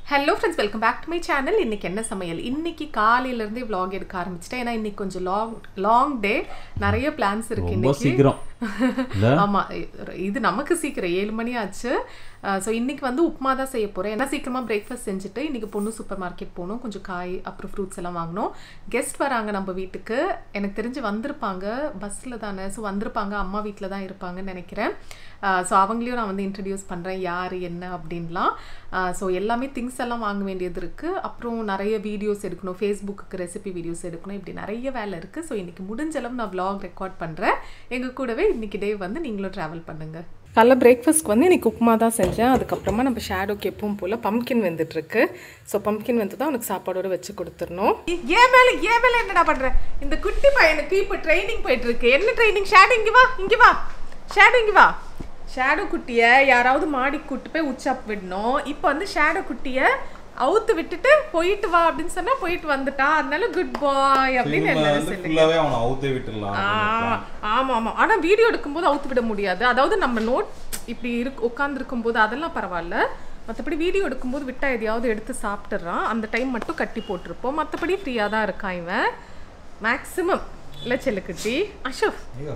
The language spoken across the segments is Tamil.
Hello friends welcome back to my channel இன்னைக்கு என்ன சமையல் இன்னைக்கு காலையிலேருந்தே vlog எடுக்க ஆரம்பிச்சிட்டேன் ஏன்னா இன்னைக்கு கொஞ்சம் லாங் லாங் டே நிறைய பிளான்ஸ் இருக்கு ரொம்ப இன்னைக்கு சீக்கிரம் இல்ல ஆமா இது நமக்கு சீக்கிரம் ஏழு மணி ஆச்சு ஸோ இன்னைக்கு வந்து உப்புமா தான் செய்ய போறேன் ஏன்னா சீக்கிரமா பிரேக்ஃபாஸ்ட் செஞ்சுட்டு இன்னைக்கு பொண்ணு சூப்பர் மார்க்கெட் போகணும் கொஞ்சம் காய் அப்புறம் ஃப்ரூட்ஸ் எல்லாம் வாங்கணும் கெஸ்ட் வராங்க நம்ம வீட்டுக்கு எனக்கு தெரிஞ்சு வந்திருப்பாங்க பஸ்ல தானே ஸோ வந்திருப்பாங்க அம்மா வீட்டில் தான் இருப்பாங்கன்னு நினைக்கிறேன் ஸோ அவங்களையும் நான் வந்து இன்ட்ரடியூஸ் பண்ணுறேன் யார் என்ன அப்படின்லாம் ஸோ எல்லாமே திங்ஸ் எல்லாம் வாங்க வேண்டியது இருக்குது அப்புறம் நிறைய வீடியோஸ் எடுக்கணும் ஃபேஸ்புக்கு ரெசிபி வீடியோஸ் எடுக்கணும் இப்படி நிறைய வேலை இருக்குது ஸோ இன்றைக்கி முடிஞ்ச அளவு நான் vlog ரெக்கார்ட் பண்ணுறேன் எங்கள் கூடவே இன்றைக்கி டே வந்து நீங்களும் ட்ராவல் பண்ணுங்கள் காலைல பிரேக்ஃபாஸ்ட்க்கு வந்து இன்றைக்கி உப்புமா தான் செஞ்சேன் அதுக்கப்புறமா நம்ம ஷேடோக்கு எப்பவும் போல் பம்கின் வெந்துட்டுருக்கு ஸோ பம்கின் வந்து தான் உனக்கு சாப்பாடோட வச்சு கொடுத்துடணும் ஏன் மேலே ஏன் மேலே என்னடா பண்ணுறேன் இந்த குட்டி பையனுக்கு இப்போ ட்ரைனிங் போயிட்டுருக்கு என்ன ட்ரைனிங் ஷேடோ இங்கே வா இங்கே வா ஷேடோ இங்கே வா ஷேடோ குட்டியை யாராவது மாடி கூட்டு போய் உச்சாப் விடணும் இப்போ வந்து ஷேடோ குட்டியை அவுத்து விட்டுட்டு போயிட்டு வா அப்படின்னு சொன்னா போயிட்டு வந்துட்டா அதனால குட் பாய் அப்படின்னு இனிமே எல்லாரும் வந்து சொல்லுங்க ஃபுல்லாவே அவனை அவுத்தே விட்டுடலாம் ஆ, ஆமா ஆமா ஆனா வீடியோ எடுக்கும்போது அவுத்து விட முடியாது அதாவது நம்ம நோட் இப்படி இருக்கு உட்காந்துருக்கும் போது அதெல்லாம் பரவாயில்ல மற்றபடி வீடியோ எடுக்கும்போது விட்டா எதையாவது எடுத்து சாப்பிட்டுறான் அந்த டைம் மட்டும் கட்டி போட்டிருப்போம் மற்றபடி ஃப்ரீயாக தான் இருக்கான் இவன் மேக்ஸிமம் இல்லை செல்லுக்குட்டி அஷோக் ஐயோ.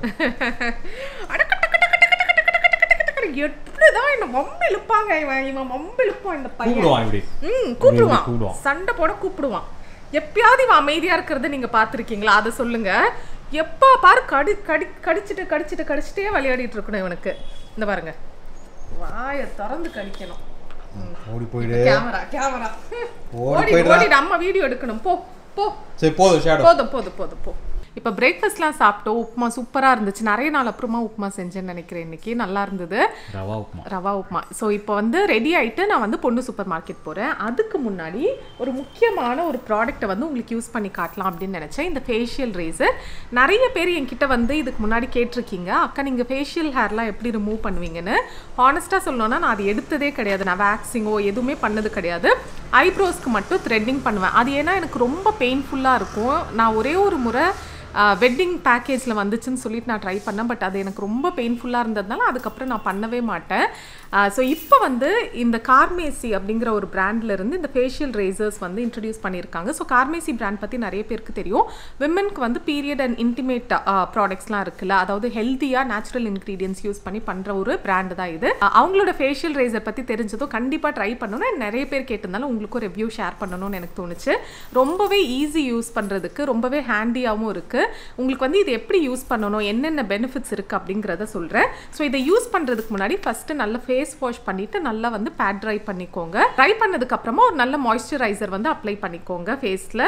எப்படிதான் என்ன மம்பு இழுப்பாங்க இவன் இவன் மம்பு இழுப்பான் இந்த பையன் கூப்பிடுவான் இப்படி ம் கூப்பிடுவான் கூப்பிடுவான். சண்டை போட கூப்பிடுவான் எப்பயாவது இவன் அமைதியா இருக்கிறத நீங்க பார்த்திருக்கீங்களா அதை சொல்லுங்க எப்போ பாரு கடி கடி கடிச்சிட்டு கடிச்சிட்டு கடிச்சிட்டே விளையாடிட்டு இருக்கணும் இவனுக்கு இந்த பாருங்க வாயை திறந்து கடிக்கணும் ஓடி போயிடு கேமரா கேமரா ஓடி ஓடி போயிடுறா. ஓடி நம்ம வீடியோ எடுக்கணும் போ போ சரி போதும் ஷேடோ போதும் போதும் போதும் போ இப்போ பிரேக்ஃபாஸ்ட்லாம் சாப்பிட்டோம் உப்புமா சூப்பராக இருந்துச்சு நிறைய நாள் அப்புறமா உப்புமா செஞ்சேன்னு நினைக்கிறேன் இன்னைக்கு நல்லா இருந்தது ரவா உப்புமா ரவா உப்புமா ஸோ இப்போ வந்து ரெடி ஆயிட்டு நான் வந்து பொண்ணு சூப்பர் மார்க்கெட் போகிறேன் அதுக்கு முன்னாடி ஒரு முக்கியமான ஒரு ப்ராடக்ட்டை வந்து உங்களுக்கு யூஸ் பண்ணி காட்டலாம் அப்படின்னு நினச்சேன் இந்த ஃபேஷியல் ரேசர் நிறைய பேர் என்கிட்ட வந்து இதுக்கு முன்னாடி கேட்டிருக்கீங்க அக்கா நீங்கள் ஃபேஷியல் ஹேர்லாம் எப்படி ரிமூவ் பண்ணுவீங்கன்னு ஹானஸ்ட்டாக சொல்லணும்னா நான் அது எடுத்ததே கிடையாது நான் வேக்சிங்கோ எதுவுமே பண்ணது கிடையாது ஐப்ரோஸ்க்கு மட்டும் த்ரெட்டிங் பண்ணுவேன் அது ஏன்னா எனக்கு ரொம்ப பெயின்ஃபுல்லாக இருக்கும் நான் ஒரே ஒரு முறை வெட்டிங் பேக்கேஜில் வந்துச்சுன்னு சொல்லிட்டு நான் ட்ரை பண்ணேன் பட் அது எனக்கு ரொம்ப பெயின்ஃபுல்லாக இருந்ததுனால அதுக்கப்புறம் நான் பண்ணவே மாட்டேன் ஸோ இப்போ வந்து இந்த கார்மேசி அப்படிங்கிற ஒரு brandல இருந்து இந்த ஃபேஷியல் ரேசர்ஸ் வந்து இன்ட்ரடியூஸ் பண்ணியிருக்காங்க ஸோ கார்மேசி பிராண்ட் பற்றி நிறைய பேருக்கு தெரியும் விமனுக்கு வந்து பீரியட் அண்ட் இன்டிமேட் ப்ராடக்ட்ஸ்லாம் இருக்குல்ல அதாவது ஹெல்த்தியாக நேச்சுரல் இன்க்ரீடியன்ஸ் யூஸ் பண்ணி பண்ணுற ஒரு பிராண்ட் தான் இது அஹ் அவங்களோட ஃபேஷியல் ரேசர் பற்றி தெரிஞ்சதும் கண்டிப்பாக ட்ரை பண்ணணும் நிறைய பேர் கேட்டிருந்தாலும் உங்களுக்கும் ரிவ்யூ ஷேர் பண்ணணும்னு எனக்கு தோணுச்சு ரொம்பவே ஈஸி யூஸ் பண்ணுறதுக்கு ரொம்பவே ஹேண்டியாகவும் இருக்குது உங்களுக்கு வந்து இது எப்படி யூஸ் பண்ணணும் என்னென்ன பெனிஃபிட்ஸ் இருக்குது அப்படிங்கிறத சொல்கிறேன் ஸோ இதை யூஸ் பண்ணுறதுக்கு முன்னாடி ஃபஸ்ட்டு நல்ல ஃபேஸ் வாஷ் பண்ணிவிட்டு நல்லா வந்து பேட் ட்ரை பண்ணிக்கோங்க ட்ரை பண்ணதுக்கப்புறமா ஒரு நல்ல மாய்ஸ்சரைசர் வந்து அப்ளை பண்ணிக்கோங்க ஃபேஸில்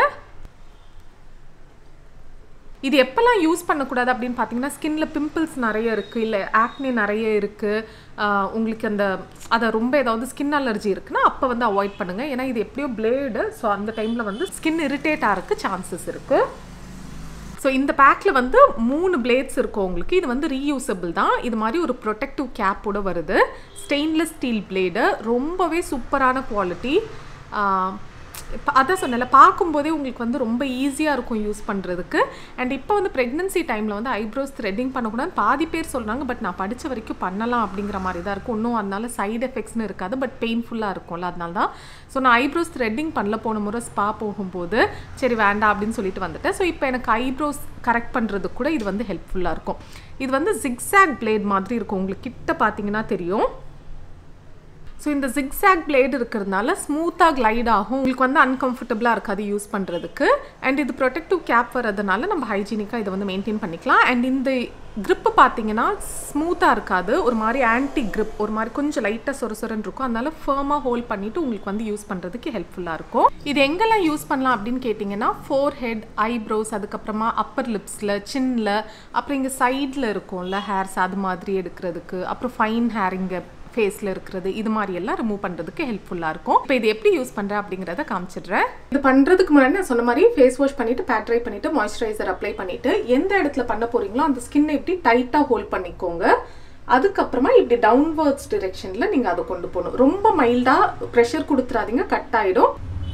இது எப்போல்லாம் யூஸ் பண்ணக்கூடாது அப்படின்னு பார்த்தீங்கன்னா ஸ்கின்ல பிம்பிள்ஸ் நிறைய இருக்குது இல்லை ஆக்னி நிறைய இருக்குது உங்களுக்கு அந்த அதை ரொம்ப ஏதாவது ஸ்கின் அலர்ஜி இருக்குன்னா அப்போ வந்து அவாய்ட் பண்ணுங்கள் ஏன்னா இது எப்படியோ பிளேடு ஸோ அந்த டைமில் வந்து ஸ்கின் இரிட்டேட் ஆகிறதுக்கு சான்சஸ் இருக்குது ஸோ இந்த பேக்கில் வந்து மூணு பிளேட்ஸ் இருக்கும் உங்களுக்கு இது வந்து ரீயூசபிள் தான் இது மாதிரி ஒரு ப்ரொடெக்டிவ் கேப்போட வருது ஸ்டெயின்லெஸ் ஸ்டீல் பிளேடு ரொம்பவே சூப்பரான குவாலிட்டி இப்போ அதான் சொன்னல பார்க்கும்போதே உங்களுக்கு வந்து ரொம்ப ஈஸியாக இருக்கும் யூஸ் பண்ணுறதுக்கு அண்ட் இப்போ வந்து ப்ரெக்னன்சி டைமில் வந்து ஐப்ரோஸ் த்ரெட்டிங் பண்ணக்கூடாது பாதி பேர் சொல்கிறாங்க பட் நான் படித்த வரைக்கும் பண்ணலாம் அப்படிங்கிற மாதிரி தான் இருக்கும் இன்னும் அதனால சைடு எஃபெக்ட்ஸ்னு இருக்காது பட் பெயின்ஃபுல்லாக இருக்கும்ல அதனால தான் ஸோ நான் ஐப்ரோஸ் த்ரெட்டிங் பண்ணல போன முறை ஸ்பா போகும்போது சரி வேண்டாம் அப்படின்னு சொல்லிட்டு வந்துட்டேன் ஸோ இப்போ எனக்கு ஐப்ரோஸ் கரெக்ட் பண்ணுறதுக்கு கூட இது வந்து ஹெல்ப்ஃபுல்லாக இருக்கும் இது வந்து ஜிக்ஸாக் பிளேட் மாதிரி இருக்கும் உங்களுக்கு கிட்ட பார்த்தீங்கன்னா தெரியும் ஸோ இந்த ஜிக்ஸாக் பிளேடு இருக்கிறதுனால ஸ்மூத்தாக கிளைட் ஆகும் உங்களுக்கு வந்து அன்கம்ஃபர்டபுளாக இருக்காது யூஸ் பண்ணுறதுக்கு அண்ட் இது ப்ரொடெக்டிவ் கேப் வரதுனால நம்ம ஹைஜீனிக்காக இதை வந்து மெயின்டைன் பண்ணிக்கலாம் அண்ட் இந்த grip பார்த்தீங்கன்னா ஸ்மூத்தாக இருக்காது ஒரு மாதிரி ஆன்டி grip ஒரு மாதிரி கொஞ்சம் லைட்டாக சொர சொரன்னு இருக்கும் அதனால ஃபேமாக ஹோல்ட் பண்ணிவிட்டு உங்களுக்கு வந்து யூஸ் பண்ணுறதுக்கு ஹெல்ப்ஃபுல்லாக இருக்கும் இது எங்கெல்லாம் யூஸ் பண்ணலாம் அப்படின்னு கேட்டிங்கன்னா ஃபோர் ஹெட் ஐப்ரோஸ் அதுக்கப்புறமா அப்பர் லிப்ஸில் சின்னில் அப்புறம் இங்கே சைடில் இருக்கும்ல ஹேர்ஸ் அது மாதிரி எடுக்கிறதுக்கு அப்புறம் ஃபைன் ஹேர் இங்கே ஃபேஸில் இருக்கிறது இது மாதிரி எல்லாம் ரிமூவ் பண்ணுறதுக்கு ஹெல்ப்ஃபுல்லாக இருக்கும் இப்போ இது எப்படி யூஸ் பண்ணுறேன் அப்படிங்கிறத காமிச்சிடுறேன் இது பண்ணுறதுக்கு முன்னாடி நான் சொன்ன மாதிரி ஃபேஸ் வாஷ் பண்ணிவிட்டு பேட் ட்ரை பண்ணிவிட்டு மாய்ஸ்சரைசர் அப்ளை பண்ணிவிட்டு எந்த இடத்துல பண்ண போகிறீங்களோ அந்த ஸ்கின்னை இப்படி டைட்டாக ஹோல்ட் பண்ணிக்கோங்க அதுக்கப்புறமா இப்படி டவுன்வர்ட்ஸ் டிரெக்ஷனில் நீங்கள் அதை கொண்டு போகணும் ரொம்ப மைல்டாக ப்ரெஷர் கொடுத்துறாதீங்க கட் ஆகிடும்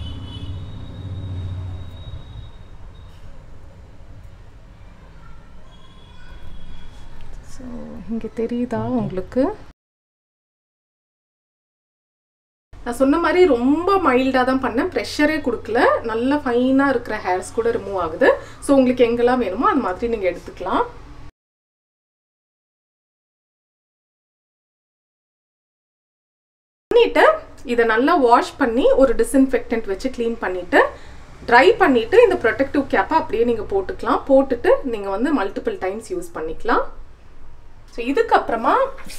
ஸோ இங்கே தெரியுதா உங்களுக்கு நான் சொன்ன மாதிரி ரொம்ப மைல்டாக தான் பண்ணேன் ப்ரெஷரே கொடுக்கல நல்ல ஃபைனாக இருக்கிற ஹேர்ஸ் கூட ரிமூவ் ஆகுது ஸோ உங்களுக்கு எங்கெல்லாம் வேணுமோ அது மாதிரி நீங்கள் எடுத்துக்கலாம் பண்ணிட்டு இதை நல்லா வாஷ் பண்ணி ஒரு டிஸ்இன்ஃபெக்டன்ட் வச்சு க்ளீன் பண்ணிட்டு ட்ரை பண்ணிட்டு இந்த ப்ரொடெக்டிவ் கேப்பை அப்படியே நீங்கள் போட்டுக்கலாம் போட்டுட்டு நீங்கள் வந்து மல்டிபிள் டைம்ஸ் யூஸ் பண்ணிக்கலாம் ஸோ இதுக்கப்புறமா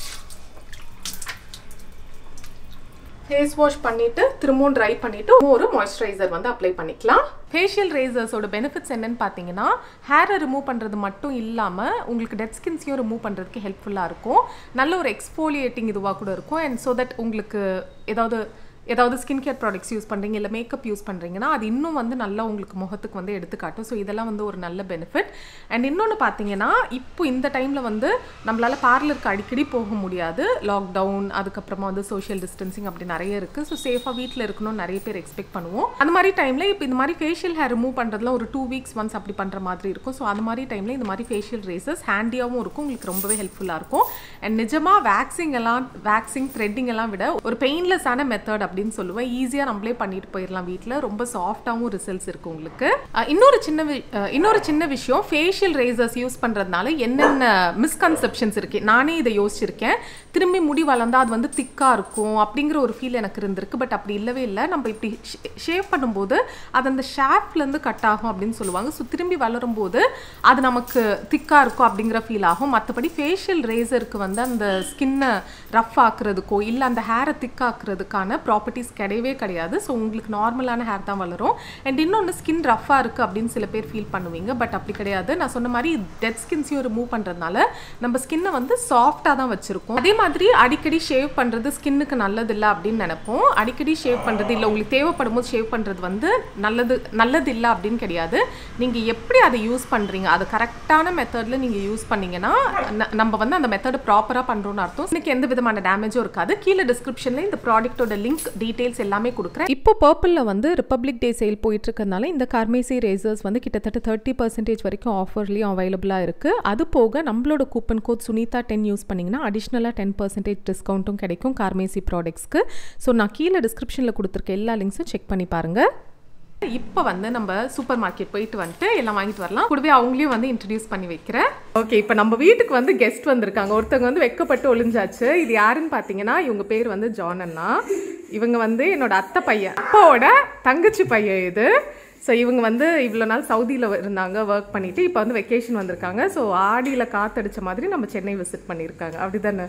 ஃபேஸ் வாஷ் பண்ணிட்டு திரும்பவும் ட்ரை பண்ணிட்டு ஒரு மாய்ஸ்சரைசர் வந்து அப்ளை பண்ணிக்கலாம் ஃபேஷியல் ரேசர்ஸோட பெனிஃபிட்ஸ் என்னன்னு பார்த்தீங்கன்னா ஹேரை ரிமூவ் பண்ணுறது மட்டும் இல்லாமல் உங்களுக்கு டெட் ஸ்கின்ஸையும் ரிமூவ் பண்ணுறதுக்கு ஹெல்ப்ஃபுல்லாக இருக்கும் நல்ல ஒரு எக்ஸ்ஃபோலியேட்டிங் இதுவாக கூட இருக்கும் அண்ட் ஸோ தட் உங்களுக்கு ஏதாவது ஏதாவது ஸ்கின் கேர் ப்ராடக்ட்ஸ் யூஸ் பண்ணுறீங்க இல்லை மேக்கப் யூஸ் பண்ணுறீங்கன்னா அது இன்னும் வந்து நல்லா உங்களுக்கு முகத்துக்கு வந்து எடுத்துக்காட்டும் ஸோ இதெல்லாம் வந்து ஒரு நல்ல பெனிஃபிட் அண்ட் இன்னொன்று பார்த்தீங்கன்னா இப்போ இந்த டைமில் வந்து நம்மளால் பார்லருக்கு அடிக்கடி போக முடியாது லாக்டவுன் அதுக்கப்புறமா வந்து சோஷியல் டிஸ்டன்சிங் அப்படி நிறைய இருக்குது ஸோ சேஃபாக வீட்டில் இருக்கணும்னு நிறைய பேர் எக்ஸ்பெக்ட் பண்ணுவோம் அந்த மாதிரி டைமில் இப்போ இந்த மாதிரி ஃபேஷியல் ஹேர் ரிமூவ் பண்ணுறதுல ஒரு டூ வீக்ஸ் ஒன்ஸ் அப்படி பண்ணுற மாதிரி இருக்கும் ஸோ அந்த மாதிரி டைமில் இந்த மாதிரி ஃபேஷியல் ரேசஸ் ஹேண்டியாகவும் இருக்கும் உங்களுக்கு ரொம்பவே ஹெல்ப்ஃபுல்லாக இருக்கும் அண்ட் நிஜமாக வேக்சிங் எல்லாம் வேக்சிங் த்ரெட்டிங் எல்லாம் விட ஒரு பெயின்லெஸ்ஸான மெத்தட் அப்படின்னு சொல்லுவேன் ஈஸியாக நம்மளே பண்ணிட்டு போயிடலாம் வீட்டில் ரொம்ப சாஃப்டாகவும் ரிசல்ட்ஸ் இருக்குது உங்களுக்கு அஹ் இன்னொரு சின்ன வி- அஹ் இன்னொரு சின்ன விஷயம் ஃபேஷியல் ரேசர்ஸ் யூஸ் பண்ணுறதுனால என்னென்ன மிஸ்கன்செப்ஷன்ஸ் இருக்கு நானே இதை யோசிச்சிருக்கேன் திரும்பி முடி வளர்ந்தா அது வந்து திக்காக இருக்கும் அப்படிங்கிற ஒரு ஃபீல் எனக்கு இருந்திருக்கு பட் அப்படி இல்லவே இல்லை நம்ம இப்படி ஷேவ் பண்ணும்போது அது அந்த ஷாப்லேருந்து கட் ஆகும் அப்படின்னு சொல்லுவாங்க ஸோ திரும்பி வளரும்போது அது நமக்கு திக்காக இருக்கும் அப்படிங்கிற ஃபீல் ஆகும் மற்றபடி ஃபேஷியல் ரேசருக்கு வந்து அந்த ஸ்கின்னை ரஃப் ஆக்குறதுக்கோ இல்லை அந்த ஹேரை திக்காக்குறதுக்கான ப்ராப்பர்ட்டிஸ் கிடையவே கிடையாது ஸோ உங்களுக்கு நார்மலான ஹேர் தான் வளரும் அண்ட் இன்னொன்று ஸ்கின் ரஃப்பாக இருக்குது அப்படின்னு சில பேர் ஃபீல் பண்ணுவீங்க பட் அப்படி கிடையாது நான் சொன்ன மாதிரி டெட் ஸ்கின்ஸையும் ரிமூவ் பண்ணுறதுனால நம்ம ஸ்கின்னை வந்து சாஃப்டாக தான் வச்சுருக்கோம் அதே மாதிரி அடிக்கடி ஷேவ் பண்ணுறது ஸ்கின்னுக்கு நல்லது இல்லை அப்படின்னு நினைப்போம் அடிக்கடி ஷேவ் பண்ணுறது இல்லை உங்களுக்கு தேவைப்படும் போது ஷேவ் பண்ணுறது வந்து நல்லது நல்லது இல்லை அப்படின்னு கிடையாது நீங்கள் எப்படி அதை யூஸ் பண்ணுறீங்க அது கரெக்டான மெத்தடில் நீங்கள் யூஸ் பண்ணீங்கன்னா ந- நம்ம வந்து அந்த மெத்தடு ப்ராப்பராக பண்ணுறோம்னு அர்த்தம் எனக்கு எந்த விதமான டேமேஜும் இருக்காது கீழே டிஸ்கிரிப்ஷனில் இந்த ப்ராடக்ட்டோட லிங்க் டீட்டெயில்ஸ் எல்லாமே கொடுக்குறேன் இப்போ பர்பிளில் வந்து ரிப்பப்ளிக் டே சேல் போயிட்டு இருக்கறனால இந்த கார்மேசி ரேசர்ஸ் வந்து கிட்டத்தட்ட தேர்ட்டி பர்சன்டேஜ் வரைக்கும் ஆஃபர்லேயும் அவைலபிளாக இருக்குது அது போக நம்மளோட coupon code Sunitha ten use பண்ணிங்கன்னா அடிஷ்னலாக டென் பர்சன்டேஜ் டிஸ்கவுண்ட்டும் கிடைக்கும் கார்மேசி ப்ராடக்ட்ஸ்க்கு ஸோ நான் கீழே டிஸ்கிரிப்ஷனில் கொடுத்துருக்க எல்லா லிங்க்ஸும் செக் பண்ணி பாருங்கள் இப்போ வந்து நம்ம சூப்பர் மார்க்கெட் போயிட்டு வந்துட்டு எல்லாம் வாங்கிட்டு வரலாம் கூடவே அவங்களையும் வந்து இன்ட்ரடியூஸ் பண்ணி வைக்கிறேன் ஓகே இப்போ நம்ம வீட்டுக்கு வந்து கெஸ்ட் வந்திருக்காங்க ஒருத்தவங்க வந்து வெக்கப்பட்டு ஒளிஞ்சாச்சு இது யாருன்னு பார்த்தீங்கன்னா இவங்க பேர் வந்து ஜான் அண்ணா இவங்க வந்து என்னோட அத்தை பையன் அப்பாவோட தங்கச்சி பையன் இது ஸோ இவங்க வந்து இவ்வளோ நாள் சவுதியில் இருந்தாங்க ஒர்க் பண்ணிட்டு இப்போ வந்து வெக்கேஷன் வந்திருக்காங்க ஸோ ஆடியில் காத்தடிச்ச மாதிரி நம்ம சென்னை விசிட் பண்ணியிருக்காங்க அப்படிதானே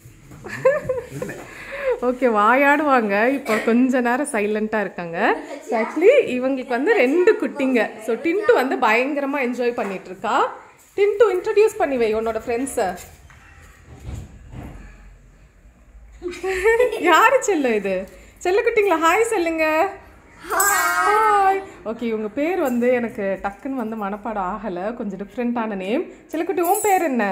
ஓகே வாயாடுவாங்க இப்போ கொஞ்ச நேரம் சைலண்ட்டாக இருக்காங்க ஆக்சுவலி இவங்களுக்கு வந்து ரெண்டு குட்டிங்க ஸோ டின்ட்டு வந்து பயங்கரமாக என்ஜாய் பண்ணிட்டு இருக்கா டின்ட்டு இன்ட்ரடியூஸ் பண்ணி வை உன்னோட ஃப்ரெண்ட்ஸை யாரு செல்ல இது செல்ல குட்டிங்களா ஹாய் சொல்லுங்க ஹாய் ஓகே இவங்க பேர் வந்து எனக்கு டக்குன்னு வந்து மனப்பாடம் ஆகலை கொஞ்சம் டிஃப்ரெண்ட்டான நேம் செல்லக்குட்டி உன் பேர் என்ன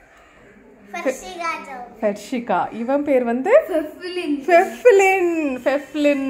ஹர்ஷிகா இவன் பேர் வந்து ஃபெஃப்லின் ஃபெஃப்லின்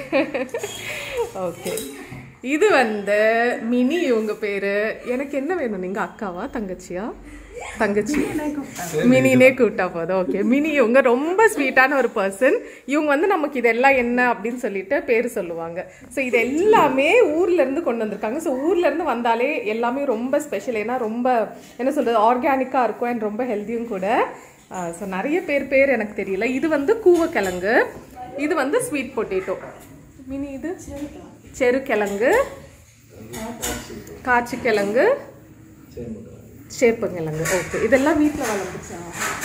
ஓகே இது வந்து மினி இவங்க பேரு எனக்கு என்ன வேணும் நீங்க அக்காவா தங்கச்சியா தங்கச்சி மினினே கூப்பிட்டா போதும் ஓகே மினி இவங்க ரொம்ப ஸ்வீட்டான ஒரு பர்சன் இவங்க வந்து நமக்கு இதெல்லாம் என்ன அப்படின்னு சொல்லிட்டு பேர் சொல்லுவாங்க ஸோ இது எல்லாமே ஊர்ல இருந்து கொண்டு வந்திருக்காங்க ஸோ ஊர்ல இருந்து வந்தாலே எல்லாமே ரொம்ப ஸ்பெஷல் ஏன்னா ரொம்ப என்ன சொல்றது ஆர்கானிக்காக இருக்கும் அண்ட் ரொம்ப ஹெல்த்தியும் கூட ஸோ நிறைய பேர் பேர் எனக்கு தெரியல இது வந்து கூவக்கிழங்கு இது வந்து ஸ்வீட் பொட்டேட்டோ மினி இது செருக்கிழங்கு காய்ச்சிக்கிழங்கு சேப்பங்கிழங்கு ஓகே இதெல்லாம் வீட்டில் வளர்ந்துச்சா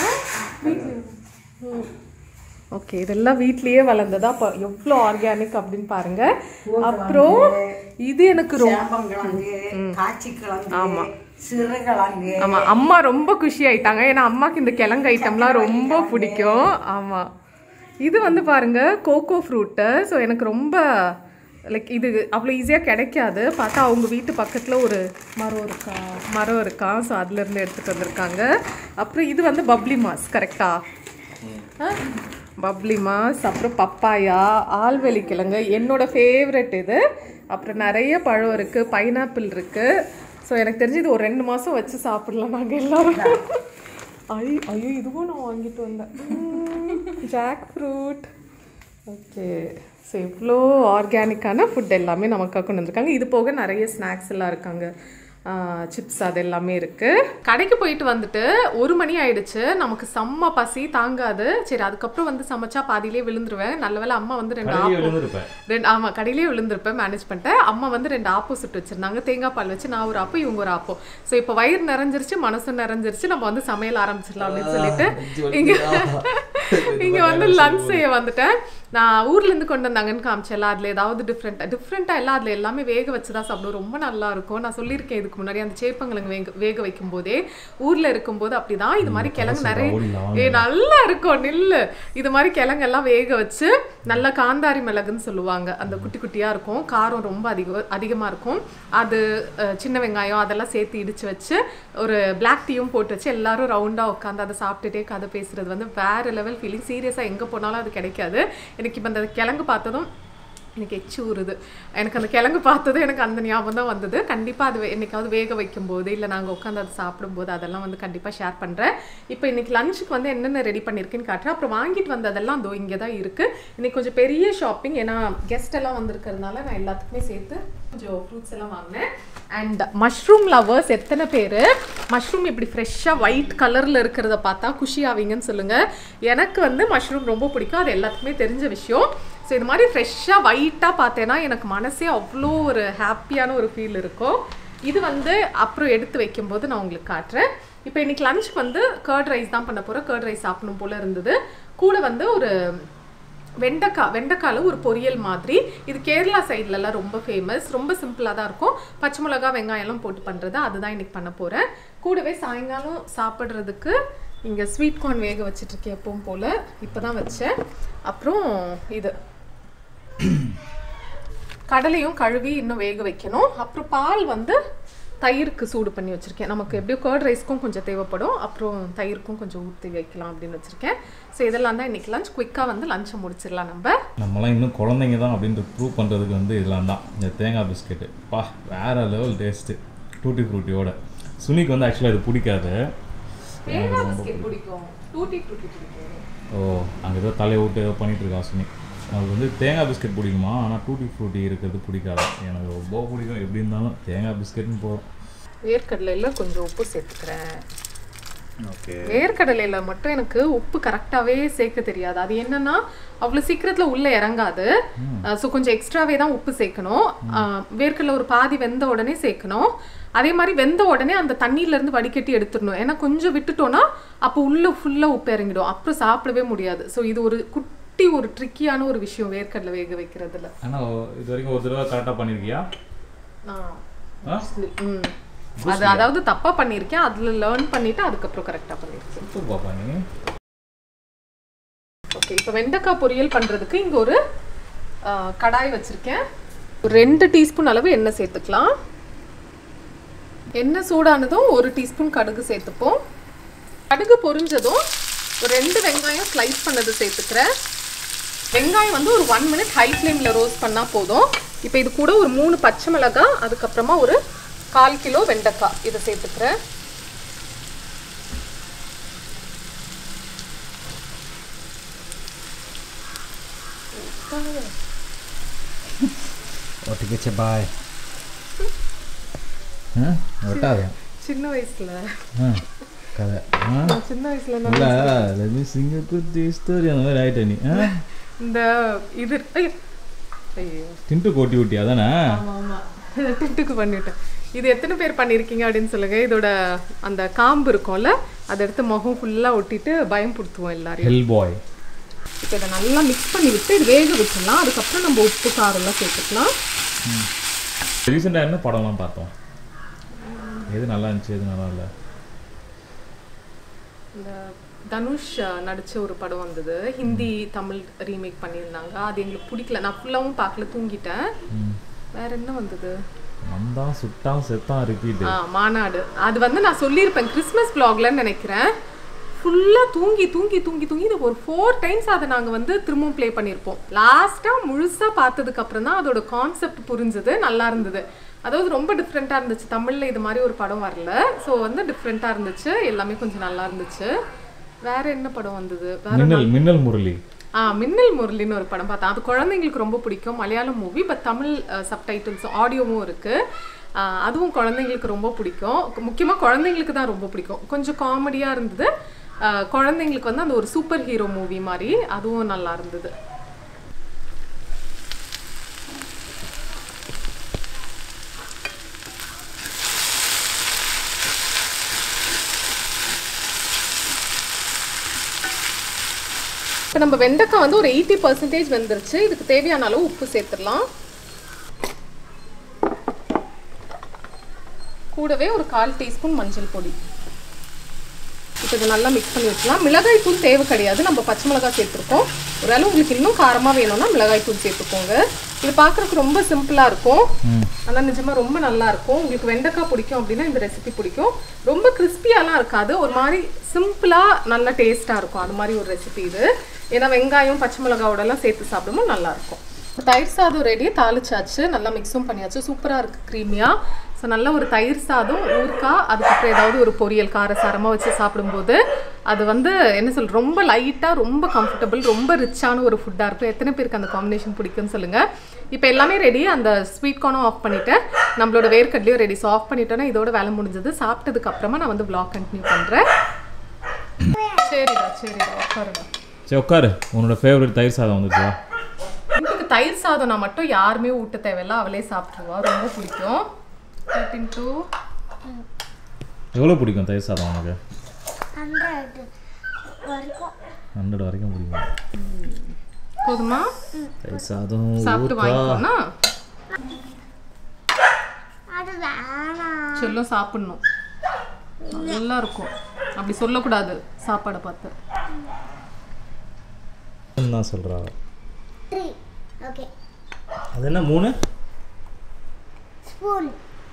ஓகே இதெல்லாம் வீட்லயே வளர்ந்ததா அப்போ எவ்வளோ ஆர்கானிக் அப்படின்னு பாருங்க அப்புறம் இது எனக்கு ரொம்ப கிழங்கு காய்ச்சி கிழங்கு ஆமா. சிறுகிழங்கு ஆமா அம்மா ரொம்ப குஷி ஆயிட்டாங்க ஏன்னா அம்மாக்கு இந்த கிழங்கு ஐட்டம்லாம் ரொம்ப பிடிக்கும் ஆமா இது வந்து பாருங்க கோகோ ஃப்ரூட்டு ஸோ எனக்கு ரொம்ப லைக் இது அவ்வளோ ஈஸியாக கிடைக்காது பார்த்தா அவங்க வீட்டு பக்கத்தில் ஒரு மரம் இருக்கா மரம் இருக்கா ஸோ அதுலேருந்து எடுத்துகிட்டு வந்திருக்காங்க அப்புறம் இது வந்து பப்ளி மாஸ் கரெக்டா பப்ளி மாஸ் அப்புறம் பப்பாயா ஆல்வெளி கிழங்கு என்னோட ஃபேவரட் இது அப்புறம் நிறைய பழம் இருக்குது பைனாப்பிள் இருக்குது ஸோ எனக்கு தெரிஞ்சு இது ஒரு ரெண்டு மாதம் வச்சு சாப்பிடலாம் நாங்கள் எல்லாரும் ஐ ஐயோ இதுவும் நான் வாங்கிட்டு வந்தேன் ஜாக் ஃப்ரூட் ஓகே ஸோ இவ்வளோ ஆர்கானிக்கான ஃபுட் எல்லாமே நமக்காக கொண்டு வந்திருக்காங்க இது போக நிறைய ஸ்நாக்ஸ் எல்லாம் இருக்காங்க சிப்ஸ் அது எல்லாமே இருக்கு கடைக்கு போயிட்டு வந்துட்டு ஒரு மணி ஆயிடுச்சு நமக்கு செம்ம பசி தாங்காது சரி அதுக்கப்புறம் வந்து சமைச்சா பாதியிலே விழுந்துருவேன் நல்ல வேளை அம்மா வந்து ரெண்டு கடையிலே ஆப்பம் விழுந்திருப்பேன். ரெண்டு ஆமா கடையிலேயே விழுந்திருப்பேன் மேனேஜ் பண்ணிட்டேன் அம்மா வந்து ரெண்டு ஆப்போசிட் வச்சிருந்தாங்க தேங்காய் பால் வச்சு நான் ஒரு ஆப்பம் இவங்க ஒரு ஆப்பம் ஸோ இப்போ வயிறு நிறைஞ்சிருச்சு மனசும் நிறைஞ்சிருச்சு நம்ம வந்து சமையல் ஆரம்பிச்சிடலாம் அப்படின்னு சொல்லிட்டு இங்க இங்க வந்து லஞ்ச் செய்ய வந்துட்டேன் நான் ஊர்ல இருந்து கொண்டு வந்தாங்கன்னு காமிச்சேன்ல அதுல ஏதாவது டிஃப்ரெண்ட் டிஃப்ரெண்டா எல்லாம் அதுல எல்லாமே வேக வச்சு தான் சாப்பிடுவோம் ரொம்ப நல்லா இருக்கும் நான் சொல்லியிருக்கேன் இதுக்கு முன்னாடி அந்த சேப்பங்கிழங்கு வேக வேக வைக்கும் போதே ஊர்ல இருக்கும்போது அப்படிதான் இது மாதிரி கிழங்கு நிறைய ஏ நல்லா இருக்கும் நில்லு இது மாதிரி கிழங்கு எல்லாம் வேக வச்சு நல்லா காந்தாரி மிளகுன்னு சொல்லுவாங்க அந்த குட்டி குட்டியா இருக்கும் காரம் ரொம்ப அதிக அதிகமா இருக்கும் அது அஹ், சின்ன வெங்காயம் அதெல்லாம் சேர்த்து இடிச்சு வச்சு ஒரு பிளாக் டீயும் போட்டு வச்சு எல்லாரும் ரவுண்டா உட்காந்து அதை சாப்பிட்டுட்டே கதை பேசுறது வந்து வேற லெவல் ஃபீலிங் சீரியஸா எங்க போனாலும் அது கிடைக்காது எனக்கு இப்போ அந்த கிழங்கு பார்த்ததும் எனக்கு எச்சு ஊறுது எனக்கு அந்த கிழங்கு பார்த்ததும் எனக்கு அந்த ஞாபகம் தான் வந்தது கண்டிப்பாக அது வே- என்னைக்காவது வேக வைக்கும் போது இல்லை நாங்கள் உட்காந்து அதை சாப்பிடும்போது அதெல்லாம் வந்து கண்டிப்பாக ஷேர் பண்ணுறேன் இப்போ இன்னைக்கு லஞ்சுக்கு வந்து என்னென்ன ரெடி பண்ணியிருக்கேன்னு காட்டுறேன் அப்புறம் வாங்கிட்டு வந்ததெல்லாம் அதோ இங்கே தான் இருக்குது இன்னைக்கு கொஞ்சம் பெரிய ஷாப்பிங் ஏன்னா கெஸ்ட் எல்லாம் வந்திருக்கிறதுனால நான் எல்லாத்துக்குமே சேர்த்து கொஞ்சம் ஃப்ரூட்ஸ் எல்லாம் வாங்கினேன் அண்ட் மஷ்ரூம் லவர்ஸ் எத்தனை பேர் மஷ்ரூம் இப்படி ஃப்ரெஷ்ஷாக ஒயிட் கலரில் இருக்கிறத பார்த்தா குஷி ஆவீங்கன்னு சொல்லுங்கள் எனக்கு வந்து மஷ்ரூம் ரொம்ப பிடிக்கும் அது எல்லாத்துக்குமே தெரிஞ்ச விஷயம் ஸோ இது மாதிரி ஃப்ரெஷ்ஷாக ஒயிட்டாக பார்த்தேன்னா எனக்கு மனசே அவ்வளோ ஒரு ஹாப்பியான ஒரு ஃபீல் இருக்கும் இது வந்து அப்புறம் எடுத்து வைக்கும்போது நான் உங்களுக்கு காட்டுறேன் இப்போ இன்னைக்கு லஞ்சுக்கு வந்து கர்ட் ரைஸ் தான் பண்ண போகிறேன் கர்ட் ரைஸ் சாப்பிடணும் போல இருந்தது கூட வந்து ஒரு வெண்டைக்காய் வெண்டைக்காயில் ஒரு பொரியல் மாதிரி இது கேரளா சைட்லலாம் ரொம்ப ஃபேமஸ் ரொம்ப சிம்பிளாக தான் இருக்கும் பச்சை மிளகா வெங்காயம்லாம் போட்டு பண்ணுறது அதுதான் இன்னைக்கு பண்ண போகிறேன் கூடவே சாயங்காலம் சாப்பிட்றதுக்கு இங்கே ஸ்வீட் கார்ன் வேக வச்சிட்ருக்கேன் எப்பவும் போல் இப்போ தான் வச்சேன் அப்புறம் இது கடலையும் கழுவி இன்னும் வேக வைக்கணும் அப்புறம் பால் வந்து தயிருக்கு சூடு பண்ணி வச்சுருக்கேன் நமக்கு எப்படியோ கர்ட் ரைஸ்க்கும் கொஞ்சம் தேவைப்படும் அப்புறம் தயிருக்கும் கொஞ்சம் ஊற்றி வைக்கலாம் அப்படின்னு வச்சுருக்கேன் ஸோ இதெல்லாம் தான் இன்றைக்கி லஞ்ச் குயிக்காக வந்து லஞ்சை முடிச்சிடலாம் நம்ம நம்மலாம் இன்னும் குழந்தைங்க தான் அப்படின்ட்டு ப்ரூவ் பண்ணுறதுக்கு வந்து இதெல்லாம் தான் இந்த தேங்காய் பிஸ்கெட்டு பா வேற லெவல் டேஸ்ட்டு டூட்டி ஃப்ரூட்டியோட சுனிக்கு வந்து ஆக்சுவலாக இது பிடிக்காது தேங்காய் பிஸ்கெட் பிடிக்கும் டூட்டி ஃப்ரூட்டி பிடிக்கும் ஓ அங்கே ஏதோ தலையை விட்டு ஏதோ பண்ணிட்டு இருக்கா சுனி அவளுக்கு வந்து தேங்காய் பிஸ்கெட் பிடிக்குமா ஆனால் டூட்டி ஃப்ரூட்டி இருக்கிறது பிடிக்காது எனக்கு ரொம்ப பிடிக்கும் எப்படி இருந்தாலும் தேங்காய் பிஸ்கெட்னு போதும் வேர்க்கடலையில் கொஞ்சம் உப்பு சேர்த்துக்கிறேன் ஓகே வேர்க்கடலையில் மட்டும் எனக்கு உப்பு கரெக்டாகவே சேர்க்க தெரியாது அது என்னன்னா அவ்வளோ சீக்கிரத்தில் உள்ளே இறங்காது ஸோ கொஞ்சம் எக்ஸ்ட்ராவே தான் உப்பு சேர்க்கணும் அஹ், வேர்க்கடலை ஒரு பாதி வெந்த உடனே சேர்க்கணும் அதே மாதிரி வெந்த உடனே அந்த தண்ணியிலேருந்து வடிகட்டி எடுத்துடணும் ஏன்னா கொஞ்சம் விட்டுட்டோம்னா அப்போ உள்ளே ஃபுல்லாக உப்பு இறங்கிடும் அப்புறம் சாப்பிடவே முடியாது ஸோ இது ஒரு குட்டி ஒரு ட்ரிக்கியான ஒரு விஷயம் வேர்க்கடலை வேக வைக்கிறதுல ஆனால் இது வரைக்கும் ஒரு தடவை கரெக்டாக பண்ணியிருக்கியா நான் ஆ ம் அது அதாவது தப்பாக பண்ணியிருக்கேன் அதில் லேர்ன் பண்ணிவிட்டு அதுக்கப்புறம் கரெக்டாக பண்ணியிருக்கேன் சூப்பர் பாப்பா நீ ஓகே இப்போ வெண்டைக்காய் பொரியல் பண்ணுறதுக்கு இங்கே ஒரு ஆ, கடாய் வச்சுருக்கேன் ஒரு ரெண்டு டீஸ்பூன் அளவு எண்ணெய் சேர்த்துக்கலாம் எண்ணெய் சூடானதும் ஒரு டீஸ்பூன் கடுகு சேர்த்துப்போம் கடுகு பொரிஞ்சதும் ஒரு ரெண்டு வெங்காயம் ஸ்லைஸ் பண்ணது சேர்த்துக்கிறேன் வெங்காயம் வந்து ஒரு ஒன் மினிட் ஹை ஃப்ளேமில் ரோஸ்ட் பண்ணால் போதும் இப்போ இது கூட ஒரு மூணு பச்சை மிளகாய் அதுக்கப்புறமா ஒரு கால் கிலோ வெண்டைக்காய் இதை சேர்த்துக்கிறேன் ஒட்டிக்கிச்சு பாய் ஒட்டாது சின்ன வயசுல ஆ கதை ஆ நான் சின்ன வயசுல நான் இல்லை லெமி சிங்க குத்தி ஸ்டோரி அந்த மாதிரி ஆயிட்ட நீ ஆ இந்த இது ஐயோ ஐயோ திண்டு கோட்டி ஊட்டி அதானே ஆமா ஆமா டிக்டுக்கு பண்ணிட்டேன் இது எத்தனை பேர் பண்ணியிருக்கீங்க அப்படின்னு சொல்லுங்க இதோட அந்த காம்பு இருக்கும்ல அதை எடுத்து முகம் ஃபுல்லா ஒட்டிட்டு பயம் படுத்துவோம் எல்லாரையும் ஹெல் பாய் இப்போ இதை நல்லா மிக்ஸ் பண்ணி விட்டு இது வேக வச்சிடலாம் அதுக்கப்புறம் நம்ம உப்பு காரம்லாம் சேர்த்துக்கலாம் ரீசெண்டாக என்ன படம்லாம் பார்த்தோம் எது நல்லா இருந்துச்சு எது நல்லா இல்லை இந்த தனுஷ் அஹ், நடிச்ச ஒரு படம் வந்தது ஹிந்தி தமிழ் ரீமேக் பண்ணியிருந்தாங்க அது எங்களுக்கு பிடிக்கல நான் ஃபுல்லாகவும் பார்க்கல தூங்கிட்டேன் வேற என்ன வந்தது வந்தான் சுட்டான் செத்தான் ரிப்பீட் ஆ மாநாடு அது வந்து நான் சொல்லியிருப்பேன் கிறிஸ்மஸ் vlogலன்னு நினைக்கிறேன் ஃபுல்லாக தூங்கி தூங்கி தூங்கி தூங்கி இது ஒரு ஃபோர் டைம்ஸ் அதை நாங்கள் வந்து திரும்பவும் ப்ளே பண்ணியிருப்போம் லாஸ்ட்டாக முழுசாக பார்த்ததுக்கு அப்புறம் தான் அதோட கான்செப்ட் புரிஞ்சுது நல்லா இருந்தது அதாவது ரொம்ப டிஃப்ரெண்ட்டாக இருந்துச்சு தமிழில் இது மாதிரி ஒரு படம் வரல ஸோ வந்து டிஃப்ரெண்ட்டாக இருந்துச்சு எல்லாமே கொஞ்சம் நல்லா இருந்துச்சு வேற என்ன படம் வந்தது வேற மின்னல் மின்னல் முரளி ஆ மின்னல் முரளின்னு ஒரு படம் பார்த்தேன் அது குழந்தைங்களுக்கு ரொம்ப பிடிக்கும் Malayalam movie but Tamil subtitles ஆடியோவும் இருக்குது அதுவும் குழந்தைங்களுக்கு ரொம்ப பிடிக்கும் முக்கியமாக குழந்தைங்களுக்கு தான் ரொம்ப பிடிக்கும் கொஞ்சம் காமெடியாக இருந்தது ஆ, குழந்தைங்களுக்கு வந்து அந்த ஒரு சூப்பர் ஹீரோ மூவி மாதிரி அதுவும் நல்லா இருந்தது இப்போ நம்ம வெண்டைக்காய் வந்து ஒரு எயிட்டி பர்சன்டேஜ் வெந்துருச்சு இதுக்கு தேவையான அளவு உப்பு சேர்த்துடலாம் கூடவே ஒரு கால் டீஸ்பூன் மஞ்சள் பொடி இப்போ இதை நல்லா மிக்ஸ் பண்ணி வச்சுக்கலாம் மிளகாய் தூள் தேவை கிடையாது நம்ம பச்சை மிளகாய் சேர்த்துருக்கோம் ஒருவேளை உங்களுக்கு இன்னும் காரமாக வேணும்னா மிளகாய் தூள் சேர்த்துக்கோங்க இது பார்க்குறதுக்கு ரொம்ப சிம்பிளாக இருக்கும் ஆனால் நிஜமாக ரொம்ப நல்லா இருக்கும் உங்களுக்கு வெண்டைக்காய் பிடிக்கும் அப்படின்னா இந்த ரெசிபி பிடிக்கும் ரொம்ப கிறிஸ்பியாலாம் இருக்காது ஒரு மாதிரி சிம்பிளாக நல்ல டேஸ்ட்டாக இருக்கும் அது மாதிரி ஒரு ரெசிபி இது ஏன்னா வெங்காயம் பச்சை மிளகாவோடலாம் சேர்த்து சாப்பிடும்போது நல்லா இருக்கும் தயிர் சாதம் ரெடி தாளிச்சாச்சு நல்லா மிக்ஸும் பண்ணியாச்சு சூப்பராக இருக்குது க்ரீமியாக ஸோ நல்ல ஒரு தயிர் சாதம் ஊறுக்காய் அதுக்கப்புறம் ஏதாவது ஒரு பொரியல் காரசாரமாக வச்சு சாப்பிடும்போது அது வந்து என்ன சொல் ரொம்ப லைட்டாக ரொம்ப கம்ஃபர்டபுள் ரொம்ப ரிச்சான ஒரு ஃபுட்டாக இருக்கும் எத்தனை பேருக்கு அந்த காம்பினேஷன் பிடிக்கும்னு சொல்லுங்கள் இப்போ எல்லாமே ரெடி அந்த ஸ்வீட் கார்னும் ஆஃப் பண்ணிவிட்டேன் நம்மளோட வேர்க்கடலையும் ரெடி ஸோ ஆஃப் பண்ணிட்டோன்னா இதோட வேலை முடிஞ்சது சாப்பிட்டதுக்கு அப்புறமா நான் வந்து vlog கண்டினியூ பண்ணுறேன் சரிடா சரிடா உட்காருடா சரி உட்காரு உன்னோட ஃபேவரட் தயிர் சாதம் வந்துச்சா எனக்கு தயிர் சாதம் நான் மட்டும் யாருமே ஊட்ட தேவையில்ல அவளே சாப்பிட்ருவா ரொம்ப பிடிக்கும் டூ எவ்வளோ பிடிக்கும் தயிர் சாதம் உனக்கு ஹண்ட்ரட் வரைக்கும் ஹண்ட்ரட் வரைக்கும் பிடிக்கும் போதுமா தயிர் சாதம் சாப்பிட்டு வாங்கிக்கோனா அது வேணாம் செல்லும் சாப்பிடணும் நல்லா இருக்கும் அப்படி சொல்லக்கூடாது சாப்பாடை பார்த்து தான் சொல்கிறா த்ரீ ஓகே அது என்ன மூணு ஸ்பூன்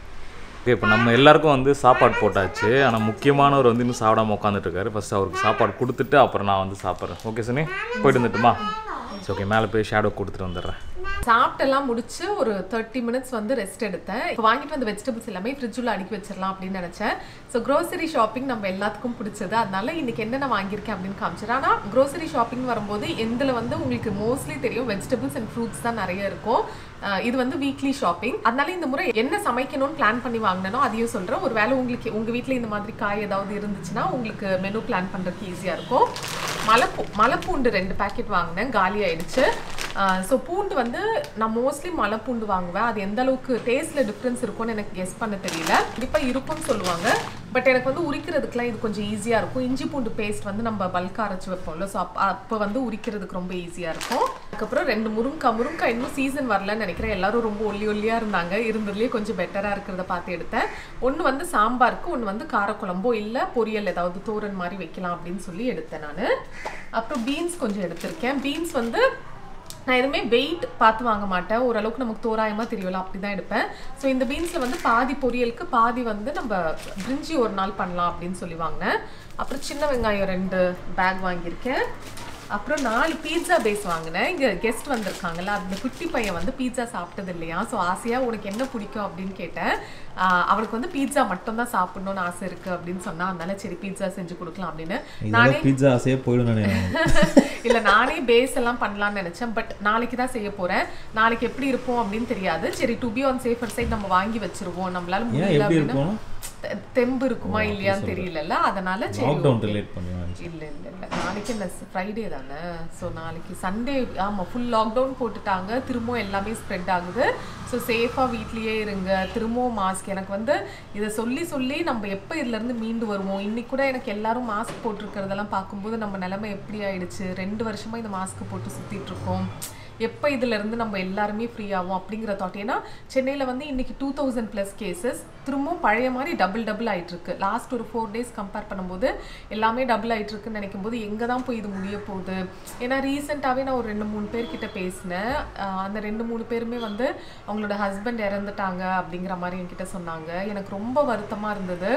ஓகே இப்போ நம்ம எல்லாருக்கும் வந்து சாப்பாடு போட்டாச்சு ஆனால் முக்கியமானவர் வந்து இன்னும் சாப்பிடாம உட்காந்துட்டு இருக்காரு ஃபர்ஸ்ட் அவருக்கு சாப்பாடு கொடுத்துட்டு அப்புறம் நான் வந்து சாப்பிட்றேன் ஓகே சுனி போயிட்டு வந்துட்டுமா சரி ஓகே மேலே போய் ஷேடோ கொடுத்துட்டு வந்துடுறேன் சாப்பிட்டெல்லாம் முடிச்சு ஒரு தேர்ட்டி மினிட்ஸ் வந்து ரெஸ்ட் எடுத்தேன் இப்போ வாங்கிட்டு வந்த வெஜிடபிள்ஸ் எல்லாமே ஃப்ரிட்ஜுள்ள அடுக்கி வச்சிடலாம் அப்படின்னு நினச்சேன் ஸோ க்ரோசரி ஷாப்பிங் நம்ம எல்லாத்துக்கும் பிடிச்சது அதனால இன்னைக்கு என்னென்ன வாங்கியிருக்கேன் அப்படின்னு காமிச்சிடறேன் ஆனால் க்ரோசரி ஷாப்பிங் வரும்போது எந்தில் வந்து உங்களுக்கு மோஸ்ட்லி தெரியும் வெஜிடபிள்ஸ் அண்ட் ஃப்ரூட்ஸ் தான் நிறைய இருக்கும் அஹ் இது வந்து வீக்லி ஷாப்பிங் அதனால இந்த முறை என்ன சமைக்கணும்னு பிளான் பண்ணி வாங்கினோ அதையும் சொல்கிறேன் ஒரு வேளை உங்களுக்கு உங்கள் வீட்டில் இந்த மாதிரி காய் ஏதாவது இருந்துச்சுன்னா உங்களுக்கு மெனு பிளான் பண்ணுறதுக்கு ஈஸியாக இருக்கும் மலைப்பூ மலைப்பூண்டு ரெண்டு பேக்கெட் வாங்கினேன் காலி ஆயிடுச்சு ஸோ பூண்டு வந்து நான் மோஸ்ட்லி மலை பூண்டு வாங்குவேன் அது எந்த அளவுக்கு டேஸ்ட்டில் டிஃப்ரென்ஸ் இருக்கும்னு எனக்கு கெஸ் பண்ண தெரியல கண்டிப்பாக இருக்கும்னு சொல்லுவாங்க பட் எனக்கு வந்து உரிக்கிறதுக்குலாம் இது கொஞ்சம் ஈஸியாக இருக்கும் இஞ்சி பூண்டு பேஸ்ட் வந்து நம்ம பல்க் அரைச்சி வைப்போம்ல ஸோ அப்போ அப்போ வந்து உரிக்கிறதுக்கு ரொம்ப ஈஸியாக இருக்கும் அதுக்கப்புறம் ரெண்டு முருங்காய் முருங்காய் இன்னும் சீசன் வரலன்னு நினைக்கிறேன் எல்லாரும் ரொம்ப ஒல்லி ஒல்லியாக இருந்தாங்க இருந்ததுலேயே கொஞ்சம் பெட்டராக இருக்கிறத பார்த்து எடுத்தேன் ஒன்று வந்து சாம்பாருக்கு ஒன்று வந்து காரக்குழம்போ இல்லை பொரியல் ஏதாவது தோரன் மாதிரி வைக்கலாம் அப்படின்னு சொல்லி எடுத்தேன் நான் அப்புறம் பீன்ஸ் கொஞ்சம் எடுத்திருக்கேன் பீன்ஸ் வந்து நான் எதுவுமே வெயிட் பார்த்து வாங்க மாட்டேன் ஓரளவுக்கு நமக்கு தோராயமாக தெரியும்ல அப்படி தான் எடுப்பேன் ஸோ இந்த பீன்ஸில் வந்து பாதி பொரியலுக்கு பாதி வந்து நம்ம பிரிஞ்சி ஒரு நாள் பண்ணலாம் அப்படின்னு சொல்லி வாங்கினேன் அப்புறம் சின்ன வெங்காயம் ரெண்டு பேக் வாங்கியிருக்கேன் அப்புறம் நாலு பீட்சா பேஸ் வாங்கினேன் இங்கே கெஸ்ட் வந்திருக்காங்கல்ல அந்த குட்டி பையன் வந்து பீட்சா சாப்பிட்டது இல்லையா ஸோ ஆசையாக உனக்கு என்ன பிடிக்கும் அப்படின்னு கேட்டேன் ஆஹ் அவனுக்கு வந்து பீட்சா மட்டும் தான் சாப்பிடணும்னு ஆசை இருக்குது அப்படின்னு சொன்னா அதனால சரி பீட்சா செஞ்சு கொடுக்கலாம் அப்படின்னு நானே பீட்சா ஆசையே போயிடும் இல்ல நானே பேஸ் எல்லாம் பண்ணலாம்னு நினைச்சேன் பட் நாளைக்கு தான் செய்ய போறேன் நாளைக்கு எப்படி இருப்போம் அப்படின்னு தெரியாது சரி to be on safer side நம்ம வாங்கி வச்சிருவோம் நம்மளால முடியல எப்படி அப்படின்னா இருக்கும் தெ- தெம்பு இருக்குமா இல்லையான்னு தெரியலல்ல அதனால சரி லாக்டவுன் okay. ரிலேட் பண்ணுவேன் இல்ல இல்ல இல்ல நாளைக்கு என்ன ஃப்ரைடே தானே ஸோ நாளைக்கு சண்டே ஆமா ஃபுல் லாக்டவுன் போட்டுட்டாங்க திரும்பவும் எல்லாமே ஸ்ப்ரெட் ஆகுது ஸோ சேஃபாக வீட்லயே இருங்க திரும்பவும் மாஸ்க் எனக்கு வந்து இதை சொல்லி சொல்லி நம்ம எப்போ இதுல இருந்து மீண்டு வருவோம் இன்னைக்கு கூட எனக்கு எல்லாரும் மாஸ்க் போட்டிருக்கிறதெல்லாம் பார்க்கும்போது நம்ம நிலைமை எப்படி ஆயிடுச்சு ரெண்டு வருஷமா இந்த மாஸ்க் போட்டு சுத்திட்டு இருக்கோம் எப்போ இதுல இருந்து நம்ம எல்லாருமே ஃப்ரீ ஆகும் அப்படிங்கிற தாட் ஏன்னா சென்னையில் வந்து இன்னைக்கு டூ தௌசண்ட் ப்ளஸ் கேசஸ் திரும்பவும் பழைய மாதிரி டபுள் டபுள் ஆயிட்டு இருக்கு லாஸ்ட் ஒரு ஃபோர் டேஸ் கம்பேர் பண்ணும்போது எல்லாமே டபுள் ஆயிட்டு இருக்குன்னு நினைக்கும் போது எங்கே தான் போய் இது முடிய போகுது ஏன்னா ரீசெண்டாகவே நான் ஒரு ரெண்டு மூணு பேர்கிட்ட பேசினேன் ஆஹ் அந்த ரெண்டு மூணு பேருமே வந்து அவங்களோட ஹஸ்பண்ட் இறந்துட்டாங்க அப்படிங்கிற மாதிரி என்கிட்ட சொன்னாங்க எனக்கு ரொம்ப வருத்தமாக இருந்தது